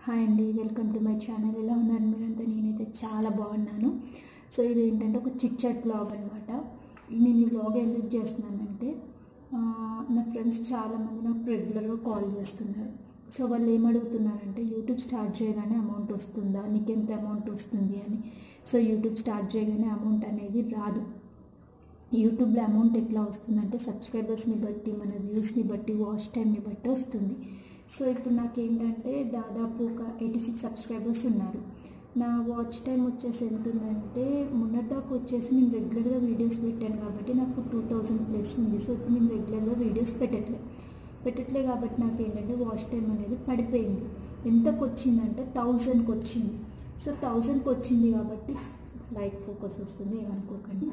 hi అండి welcome to my channel ఎలా ఉన్నారు మీరంతా నేనైతే చాలా బాగున్నాను సో ఇది ఏంటంటే ఒక చిట్ చాట్ బ్లాగ్ అనమాట నేను ఈ బ్లాగ్ ఎందుకు చేస్తున్నానంటే ఆ, నా ఫ్రెండ్స్ చాలామంది నాకు రెగ్యులర్గా కాల్ చేస్తున్నారు సో వాళ్ళు ఏమడుగుతున్నారంటే యూట్యూబ్ స్టార్ట్ చేయగానే అమౌంట్ వస్తుందా నీకు ఎంత అమౌంట్ వస్తుంది అని సో యూట్యూబ్ స్టార్ట్ చేయగానే అమౌంట్ అనేది రాదు యూట్యూబ్లో అమౌంట్ ఎట్లా వస్తుందంటే సబ్స్క్రైబర్స్ని బట్టి మన వ్యూస్ని బట్టి వాచ్ టైంని బట్టి వస్తుంది సో ఇప్పుడు నాకేంటంటే దాదాపు ఒక ఎయిటీ సిక్స్ సబ్స్క్రైబర్స్ ఉన్నారు నా వాచ్ టైం వచ్చేసి ఎంత ఉందంటే మొన్నటిదాకా వచ్చేసి నేను రెగ్యులర్గా వీడియోస్ పెట్టాను కాబట్టి నాకు టూ థౌజండ్ ప్లస్ ఉంది సో ఇప్పుడు నేను రెగ్యులర్గా వీడియోస్ పెట్టట్లే పెట్టట్లే కాబట్టి నాకు ఏంటంటే వాచ్ టైం అనేది పడిపోయింది ఎంతకు వచ్చిందంటే థౌజండ్కి వచ్చింది సో థౌజండ్కి వచ్చింది కాబట్టి లైట్ ఫోకస్ వస్తుంది ఏమనుకోకండి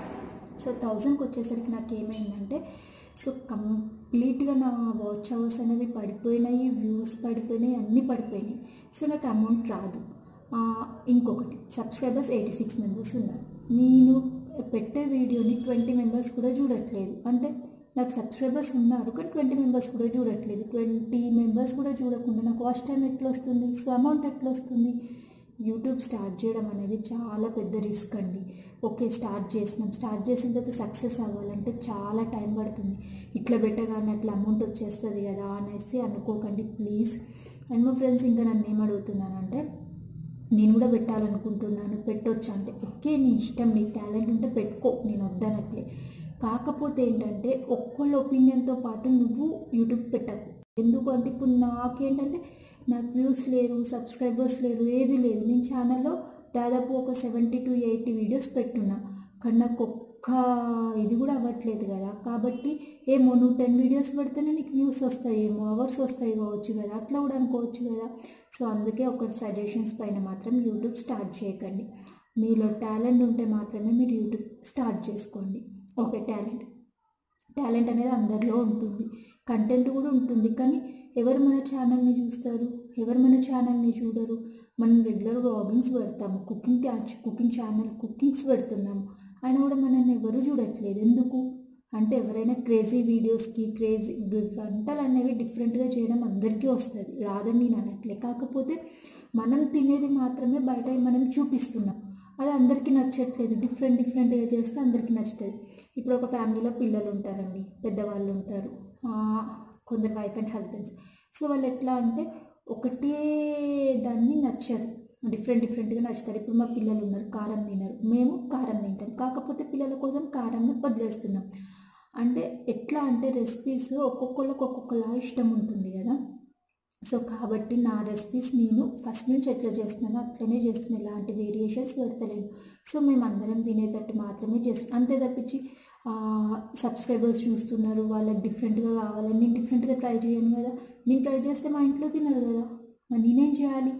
సో థౌజండ్కి వచ్చేసరికి నాకు ఏమైందంటే సో కంప్లీట్గా నా వాచ్ అవర్స్ అనేవి పడిపోయినాయి వ్యూస్ పడిపోయినాయి అన్నీ పడిపోయినాయి సో నాకు అమౌంట్ రాదు ఆ, ఇంకొకటి సబ్స్క్రైబర్స్ ఎయిటీ సిక్స్ మెంబర్స్ ఉన్నారు నేను పెట్టే వీడియోని ట్వంటీ మెంబర్స్ కూడా చూడట్లేదు అంటే నాకు సబ్స్క్రైబర్స్ ఉన్నారు కానీ ట్వంటీ మెంబర్స్ కూడా చూడట్లేదు ట్వంటీ మెంబర్స్ కూడా చూడకుండా నాకు వాచ్ టైం ఎట్లా వస్తుంది సో అమౌంట్ ఎట్లా వస్తుంది యూట్యూబ్ స్టార్ట్ చేయడం అనేది చాలా పెద్ద రిస్క్ అండి ఓకే స్టార్ట్ చేసినాం స్టార్ట్ చేసిన తర్వాత సక్సెస్ అవ్వాలంటే చాలా టైం పడుతుంది ఇట్లా పెట్టగానే అట్లా అమౌంట్ వచ్చేస్తుంది కదా అనేసి అనుకోకండి ప్లీజ్ అండ్ మా ఫ్రెండ్స్ ఇంకా నన్ను ఏం అడుగుతున్నానంటే నేను కూడా పెట్టాలనుకుంటున్నాను పెట్టొచ్చు అంటే ఓకే నీ ఇష్టం నీ టాలెంట్ ఉంటే పెట్టుకో నేను వద్దనట్లే కాకపోతే ఏంటంటే ఒక్కళ్ళ ఒపీనియన్తో పాటు నువ్వు యూట్యూబ్ పెట్టకు ఎందుకు అంటే ఇప్పుడు నాకేంటంటే నాకు వ్యూస్ లేరు సబ్స్క్రైబర్స్ లేరు ఏది లేదు నేను ఛానల్లో దాదాపు ఒక సెవెంటీ టు ఎయిటీ వీడియోస్ పెట్టున్నా కానీ నాకు ఒక్క ఇది కూడా అవ్వట్లేదు కదా కాబట్టి ఏమో నువ్వు టెన్ వీడియోస్ పెడితేనే నీకు వ్యూస్ వస్తాయేమో అవర్స్ వస్తాయి కావచ్చు కదా అట్లా కూడా అనుకోవచ్చు కదా సో అందుకే ఒక సజెషన్స్ పైన మాత్రం యూట్యూబ్ స్టార్ట్ చేయకండి మీలో టాలెంట్ ఉంటే మాత్రమే మీరు యూట్యూబ్ స్టార్ట్ చేసుకోండి ఓకే టాలెంట్ టాలెంట్ అనేది అందరిలో ఉంటుంది కంటెంట్ కూడా ఉంటుంది కానీ ఎవరు మన ఛానల్ని చూస్తారు ఎవరు మన ఛానల్ని చూడరు మనం రెగ్యులర్ వ్లాగింగ్స్ పెడతాము కుకింగ్ కుకింగ్ ఛానల్ కుకింగ్స్ పెడుతున్నాము అయినా కూడా మనల్ని ఎవరు చూడట్లేదు ఎందుకు అంటే ఎవరైనా క్రేజీ వీడియోస్కి క్రేజీ వంటలు అనేవి డిఫరెంట్గా చేయడం అందరికీ వస్తుంది రాదని నేను అనట్లే కాకపోతే మనం తినేది మాత్రమే బయట మనం చూపిస్తున్నాం అది అందరికీ నచ్చట్లేదు డిఫరెంట్ డిఫరెంట్గా చేస్తే అందరికీ నచ్చుతుంది ఇప్పుడు ఒక ఫ్యామిలీలో పిల్లలు ఉంటారండి పెద్దవాళ్ళు ఉంటారు ఆ, కొందరు వైఫ్ అండ్ హస్బెండ్స్ సో వాళ్ళు ఎట్లా అంటే ఒకటే దాన్ని నచ్చరు డిఫరెంట్ డిఫరెంట్గా నచ్చుతారు ఇప్పుడు మా పిల్లలు ఉన్నారు కారం తినరు మేము కారం తింటాం కాకపోతే పిల్లల కోసం కారంని వదిలేస్తున్నాం అంటే ఎట్లా అంటే రెసిపీస్ ఒక్కొక్కళ్ళకి ఒక్కొక్కలా ఇష్టం ఉంటుంది కదా సో కాబట్టి నా రెసిపీస్ నేను ఫస్ట్ నుంచి ఎట్లా చేస్తున్నానో అట్లనే చేస్తున్నాను ఎలాంటి వేరియేషన్స్ పెడతలేను సో మేము అందరం తినేటట్టు మాత్రమే చేస్తున్నాం అంతే తప్పించి సబ్స్క్రైబర్స్ చూస్తున్నారు వాళ్ళకి డిఫరెంట్గా కావాలని నేను డిఫరెంట్గా ట్రై చేయను కదా నేను ట్రై చేస్తే మా ఇంట్లో తినరు కదా మరి నేనేం చేయాలి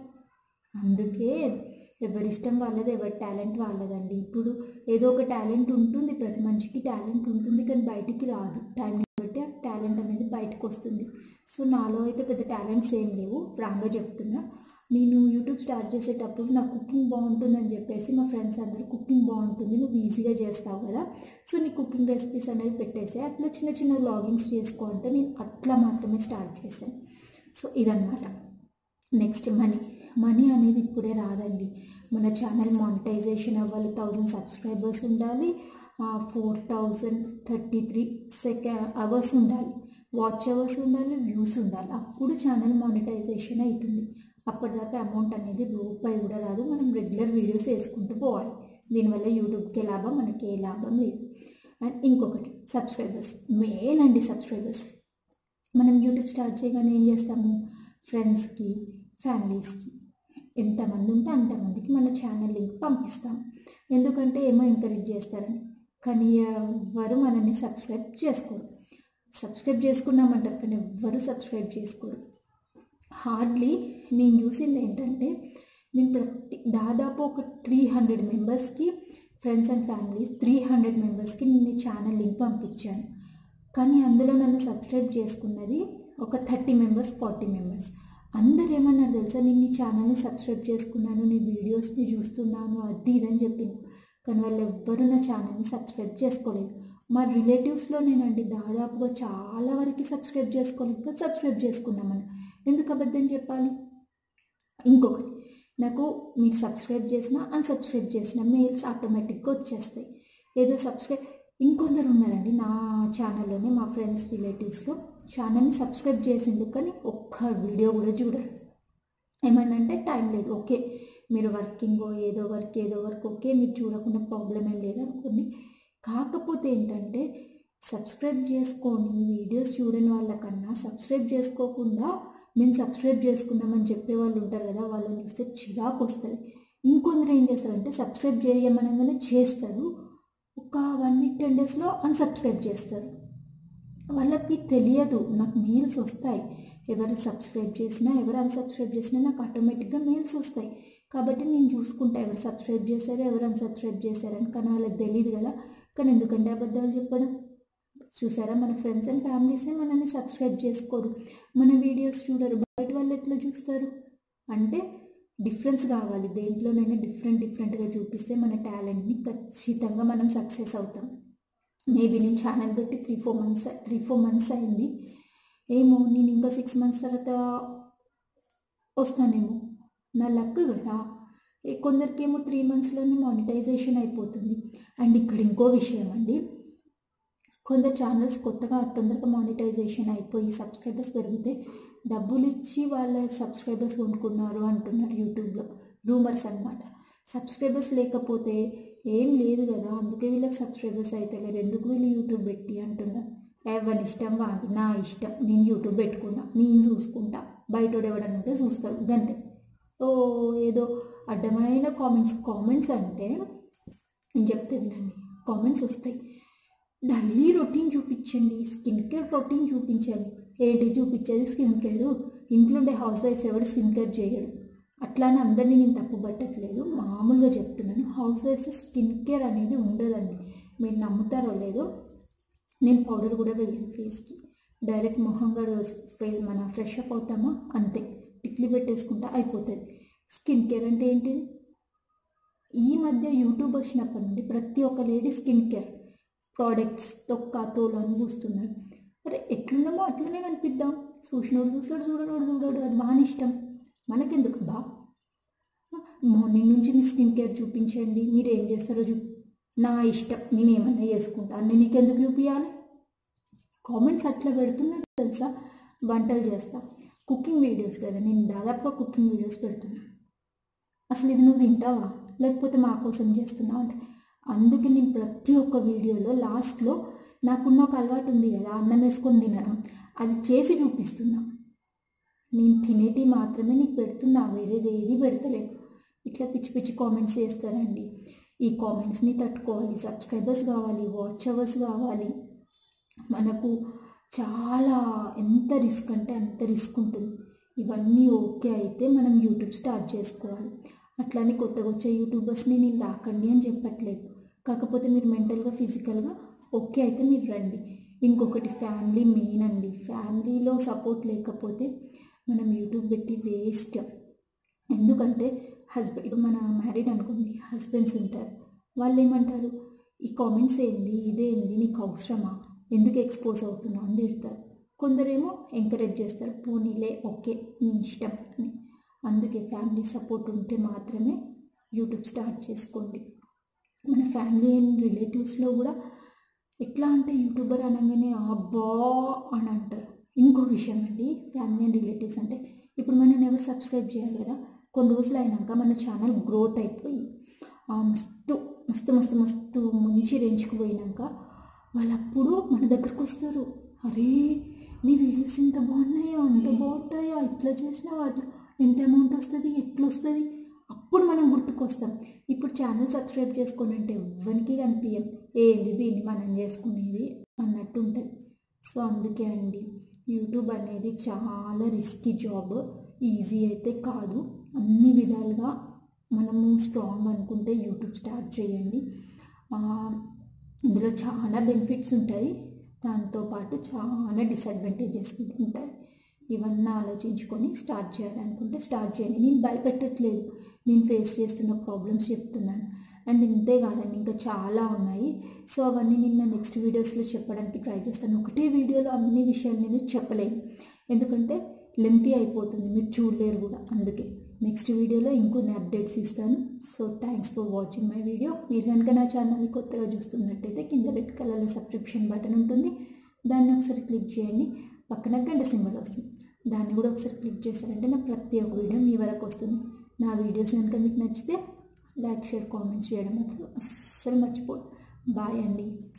అందుకే ఎవరిష్టం వాళ్ళది ఎవరి టాలెంట్ వాళ్ళదండి ఇప్పుడు ఏదో ఒక టాలెంట్ ఉంటుంది ప్రతి మనిషికి టాలెంట్ ఉంటుంది కానీ బయటికి రాదు టైంని బట్టి ఆ టాలెంట్ అనేది బయటకు వస్తుంది సో నాలో అయితే పెద్ద టాలెంట్స్ ఏం లేవు ఫ్రాంక్గా చెప్తున్నా నేను యూట్యూబ్ స్టార్ట్ చేసేటప్పుడు నా కుకింగ్ బాగుంటుందని చెప్పేసి మా ఫ్రెండ్స్ అందరూ కుకింగ్ బాగుంటుంది నువ్వు ఈజీగా చేస్తావు కదా సో నీ కుకింగ్ రెసిపీస్ అనేవి పెట్టేసి అట్లా చిన్న చిన్న వ్లాగింగ్స్ చేసుకో అంటే నేను అట్లా మాత్రమే స్టార్ట్ చేశాను సో ఇదన్నమాట నెక్స్ట్ మనీ మనీ అనేది ఇప్పుడే రాదండి మన ఛానల్ మానిటైజేషన్ అవ్వాలి థౌజండ్ సబ్స్క్రైబర్స్ ఉండాలి four thousand thirty three second hours ఉండాలి వాచ్ అవర్స్ ఉండాలి వ్యూస్ ఉండాలి అప్పుడు ఛానల్ మానిటైజేషన్ అవుతుంది అప్పటిదాకా అమౌంట్ అనేది రూపాయి కూడా రాదు మనం రెగ్యులర్ వీడియోస్ వేసుకుంటూ పోవాలి దీనివల్ల యూట్యూబ్కి లాభం మనకి ఏ లాభం లేదు అండ్ ఇంకొకటి సబ్స్క్రైబర్స్ మెయిన్ అండి సబ్స్క్రైబర్స్ మనం యూట్యూబ్ స్టార్ట్ చేయగానే ఏం చేస్తాము ఫ్రెండ్స్కి ఫ్యామిలీస్కి ఎంతమంది ఉంటే అంతమందికి మన ఛానల్ లింక్ పంపిస్తాం ఎందుకంటే ఏమో ఎంకరేజ్ చేస్తారని కానీ ఎవరు మనల్ని సబ్స్క్రైబ్ చేసుకోరు సబ్స్క్రైబ్ చేసుకున్నామంటారు కానీ ఎవ్వరు సబ్స్క్రైబ్ చేసుకోరు హార్డ్లీ నేను చూసింది ఏంటంటే నేను ప్రతి దాదాపు ఒక త్రీ హండ్రెడ్ మెంబర్స్కి friends and families three hundred మెంబర్స్కి నేను ఈ ఛానల్ లింక్ పంపించాను కానీ అందులో నన్ను సబ్స్క్రైబ్ చేసుకున్నది ఒక థర్టీ మెంబర్స్ ఫార్టీ మెంబర్స్ అందరు ఏమన్నారు తెలుసా నేను నీ ఛానల్ని సబ్స్క్రైబ్ చేసుకున్నాను నీ వీడియోస్ని చూస్తున్నాను అది ఇదని చెప్పింది కానీ వాళ్ళు ఎవ్వరూ నా ఛానల్ని సబ్స్క్రైబ్ చేసుకోలేదు మా రిలేటివ్స్లో నేనండి దాదాపుగా చాలా వరకు సబ్స్క్రైబ్ చేసుకోలేదు కానీ సబ్స్క్రైబ్ చేసుకున్నామని ఎందుకు అబద్ధం చెప్పాలి ఇంకొకటి నాకు మీరు సబ్స్క్రైబ్ చేసినా అన్సబ్స్క్రైబ్ చేసిన మెయిల్స్ ఆటోమేటిక్గా వచ్చేస్తాయి ఏదో సబ్స్క్రైబ్ ఇంకొందరు ఉన్నారండి నా ఛానల్లోనే మా ఫ్రెండ్స్ రిలేటివ్స్లో ఛానల్ని సబ్స్క్రైబ్ చేసిండు కానీ ఒక్క వీడియో కూడా చూడరు ఏమన్నంటే టైం లేదు ఓకే మీరు వర్కింగో ఏదో వర్క్ ఏదో వర్క్ ఓకే మీరు చూడకుండా ప్రాబ్లం ఏం లేదనుకోండి కాకపోతే ఏంటంటే సబ్స్క్రైబ్ చేసుకొని వీడియోస్ చూడని వాళ్ళకన్నా సబ్స్క్రైబ్ చేసుకోకుండా మేము సబ్స్క్రైబ్ చేసుకున్నామని చెప్పే వాళ్ళు ఉంటారు కదా వాళ్ళని చూస్తే చిరాకు వస్తుంది ఇంకొందరు ఏం చేస్తారంటే సబ్స్క్రైబ్ చేయమనగానే చేస్తారు ఒక వన్ వీక్ టెన్ డేస్లో అన్సబ్స్క్రైబ్ చేస్తారు వాళ్ళకి తెలియదు నాకు మెయిల్స్ వస్తాయి ఎవరు సబ్స్క్రైబ్ చేసినా ఎవరు అన్సబ్స్క్రైబ్ చేసినా నాకు ఆటోమేటిక్గా మెయిల్స్ వస్తాయి కాబట్టి నేను చూసుకుంటా ఎవరు సబ్స్క్రైబ్ చేశారు ఎవరు అన్సబ్స్క్రైబ్ చేశారని కానీ వాళ్ళకి తెలియదు కదా కానీ ఎందుకంటే అబద్ధాలు చెప్పడం చూసారా మన ఫ్రెండ్స్ అండ్ ఫ్యామిలీసే మనల్ని సబ్స్క్రైబ్ చేసుకోరు మన వీడియోస్ చూడరు బయట వాళ్ళు ఎట్లా చూస్తారు అంటే డిఫరెన్స్ కావాలి దేంట్లోనైనా డిఫరెంట్ డిఫరెంట్గా చూపిస్తే మన టాలెంట్ని ఖచ్చితంగా మనం సక్సెస్ అవుతాం మేబీ నేను ఛానల్ పెట్టి three four months three four months అయింది ఏమో నేను ఇంకా సిక్స్ మంత్స్ తర్వాత వస్తానేమో నా లక్ కదా ఏ కొందరికేమో త్రీ మంత్స్లోనే మానిటైజేషన్ అయిపోతుంది అండ్ ఇక్కడ ఇంకో విషయం అండి కొందరు ఛానల్స్ కొత్తగా తొందరగా మానిటైజేషన్ అయిపోయి సబ్స్క్రైబర్స్ పెరిగితే డబ్బులు ఇచ్చి వాళ్ళ సబ్స్క్రైబర్స్ కొనుక్కున్నారు అంటున్నారు యూట్యూబ్లో రూమర్స్ అనమాట సబ్స్క్రైబర్స్ లేకపోతే ఏం లేదు కదా అందుకే వీళ్ళకి సబ్స్క్రైబర్స్ అయితే లేరు ఎందుకు వీళ్ళు యూట్యూబ్ పెట్టి అంటున్నారు ఎవరి ఇష్టం కాదు నా ఇష్టం నేను యూట్యూబ్ పెట్టుకున్నా నేను చూసుకుంటా బయటోడు ఎవడన్నా ఉంటే చూస్తాడు గంతే ఓ ఏదో అడ్డమైన కామెంట్స్ కామెంట్స్ అంటే నేను చెప్తే వినండి కామెంట్స్ వస్తాయి డైలీ రొటీన్ చూపించండి స్కిన్ కేర్ రొటీన్ చూపించండి ఏంటి చూపించేది స్కిన్ కేర్ ఇంట్లో ఉండే హౌస్ వైఫ్స్ ఎవరు స్కిన్ కేర్ చేయరు అట్లానే అందరినీ నేను తప్పు పట్టట్లేదు మామూలుగా చెప్తున్నాను హౌస్ వైఫ్స్ స్కిన్ కేర్ అనేది ఉండదండి మీరు నమ్ముతారో లేదో నేను పౌడర్ కూడా వేయను ఫేస్కి డైరెక్ట్ మొహం కూడా ఫేస్ మన ఫ్రెష్ అప్ అవుతామా అంతే టిక్లీ పెట్టేసుకుంటా అయిపోతుంది స్కిన్ కేర్ అంటే ఏంటిది ఈ మధ్య యూట్యూబ్ వచ్చినప్పటి నుండి ప్రతి ఒక్క లేడీ స్కిన్ కేర్ ప్రోడక్ట్స్ తొక్క తోలు అని పూస్తున్నారు అరే ఎట్లున్నామో అట్లనే కనిపిద్దాం చూసినోడు చూస్తాడు చూడనోడు చూడడు అది వాని ఇష్టం మనకెందుకు బా మార్నింగ్ నుంచి మీ స్కిన్ కేర్ చూపించండి మీరు ఏం చేస్తారో చూ నా ఇష్టం నేను ఏమన్నా చేసుకుంటా అన్నీ నీకెందుకు చూపించాలి కామెంట్స్ అట్లా పెడుతున్నట్టు తెలుసా వంటలు చేస్తా కుకింగ్ వీడియోస్ కదా నేను దాదాపుగా కుకింగ్ వీడియోస్ పెడుతున్నా అసలు ఇది నువ్వు తింటావా లేకపోతే మా కోసం చేస్తున్నావు అంటే అందుకే నేను ప్రతి ఒక్క వీడియోలో లాస్ట్లో నాకున్న ఒక అలవాటు ఉంది కదా అన్నం వేసుకొని తినడం అది చేసి చూపిస్తున్నా నేను తినేటి మాత్రమే నీకు పెడుతున్నా వేరేది ఏది పెడతలేదు ఇట్లా పిచ్చి పిచ్చి కామెంట్స్ చేస్తానండి ఈ కామెంట్స్ని తట్టుకోవాలి సబ్స్క్రైబర్స్ కావాలి వాచ్ అవర్స్ కావాలి మనకు చాలా ఎంత రిస్క్ అంటే అంత రిస్క్ ఉంటుంది ఇవన్నీ ఓకే అయితే మనం యూట్యూబ్ స్టార్ట్ చేసుకోవాలి అట్లానే కొత్తగా వచ్చే యూట్యూబర్స్ని నేను రాకండి అని చెప్పట్లేదు కాకపోతే మీరు మెంటల్గా ఫిజికల్గా ఓకే అయితే మీరు రండి ఇంకొకటి ఫ్యామిలీ మెయిన్ అండి ఫ్యామిలీలో సపోర్ట్ లేకపోతే మనం యూట్యూబ్ పెట్టి వేస్ట్ ఎందుకంటే హస్బెండ్ ఇప్పుడు మన మ్యారీడ్ అనుకోండి హస్బెండ్స్ ఉంటారు వాళ్ళు ఏమంటారు ఈ కామెంట్స్ ఏంది ఇదేంది నీకు అవసరమా ఎందుకు ఎక్స్పోజ్ అవుతున్నావు అని తిడతారు కొందరేమో ఎంకరేజ్ చేస్తారు పోనీలే ఓకే నీ ఇష్టం అని అందుకే ఫ్యామిలీ సపోర్ట్ ఉంటే మాత్రమే యూట్యూబ్ స్టార్ట్ చేసుకోండి మన ఫ్యామిలీ అండ్ రిలేటివ్స్లో కూడా ఎట్లా అంటే యూట్యూబర్ అనగానే అబ్బా అని అంటారు ఇంకో విషయం అండి ఫ్యామిలీ అండ్ రిలేటివ్స్ అంటే ఇప్పుడు మనం ఎవరు సబ్స్క్రైబ్ చేయాలి కదా కొన్ని రోజులు అయినాక మన ఛానల్ గ్రోత్ అయిపోయి ఆ మస్తు మస్తు మస్తు మస్తు మంచి రేంజ్కి పోయినాక వాళ్ళప్పుడు మన దగ్గరకు వస్తారు అరే నీ వీడియోస్ ఇంత బాగున్నాయా అంత బాగుంటాయా ఇట్లా చేసినావా అట్లా ఎంత అమౌంట్ వస్తుంది ఎట్లా వస్తుంది అప్పుడు మనం గుర్తుకొస్తాం ఇప్పుడు ఛానల్ సబ్స్క్రైబ్ చేసుకోండి అంటే ఎవ్వరికి కనిపించం ఏంది దీన్ని మనం చేసుకునేది అన్నట్టు ఉంటుంది సో అందుకే అండి యూట్యూబ్ అనేది చాలా రిస్కీ జాబ్ ఈజీ అయితే కాదు అన్ని విధాలుగా మనము స్ట్రాంగ్ అనుకుంటే యూట్యూబ్ స్టార్ట్ చేయండి ఆ, ఇందులో చాలా బెనిఫిట్స్ ఉంటాయి దాంతోపాటు చాలా డిసడ్వాంటేజెస్ కూడా ఉంటాయి ఇవన్నీ ఆలోచించుకొని స్టార్ట్ చేయాలనుకుంటే స్టార్ట్ చేయండి నేను భయపెట్టట్లేదు నేను ఫేస్ చేస్తున్న ప్రాబ్లమ్స్ చెప్తున్నాను అండ్ ఇంతే కాదండి ఇంకా చాలా ఉన్నాయి సో అవన్నీ నేను నా నెక్స్ట్ వీడియోస్లో చెప్పడానికి ట్రై చేస్తాను ఒకటే వీడియోలో అన్ని విషయాలు నేను చెప్పలేను ఎందుకంటే లెంతీ అయిపోతుంది మీరు చూడలేరు కూడా అందుకే నెక్స్ట్ వీడియోలో ఇంకొన్ని అప్డేట్స్ ఇస్తాను so thanks for watching my video మీరు కనుక నా ఛానల్ని కొత్తగా చూస్తున్నట్టయితే కింద రెడ్ కలర్లో సబ్స్క్రిప్షన్ బటన్ ఉంటుంది దాన్ని ఒకసారి క్లిక్ చేయండి పక్కన గంట సింబల్ వస్తుంది దాన్ని కూడా ఒకసారి క్లిక్ చేశారంటే నా ప్రతి ఒక్క వీడియో మీ వరకు వస్తుంది నా వీడియోస్ కనుక మీకు నచ్చితే లైక్ షేర్ కామెంట్స్ చేయడం మాత్రం అస్సలు మర్చిపోదు బాయ్ అండి